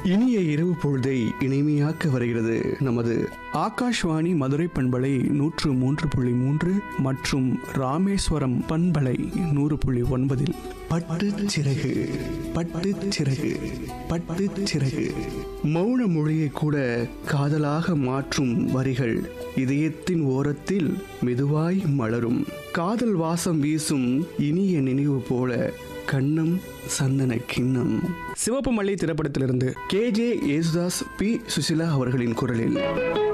இனிய இரவு பொழுதை இனிமையாக்க வருகிறது நமது ஆகாஷ்வாணி மதுரை பண்பலை நூற்று மூன்று புள்ளி மூன்று மற்றும் ராமேஸ்வரம் பண்பலை நூறு புள்ளி ஒன்பதில் பட்டு சிறகு பட்டு சிறகு பட்டு சிறகு மௌன மொழியை கூட காதலாக மாற்றும் வரிகள் இதயத்தின் ஓரத்தில் மெதுவாய் மலரும் காதல் வாசம் வீசும் இனிய நினைவு போல கண்ணம் சந்தன கிண்ணம் சிவப்பு மல்லி திரைப்படத்திலிருந்து கே ஜே யேசுதாஸ் பி சுசிலா அவர்களின் குரலில்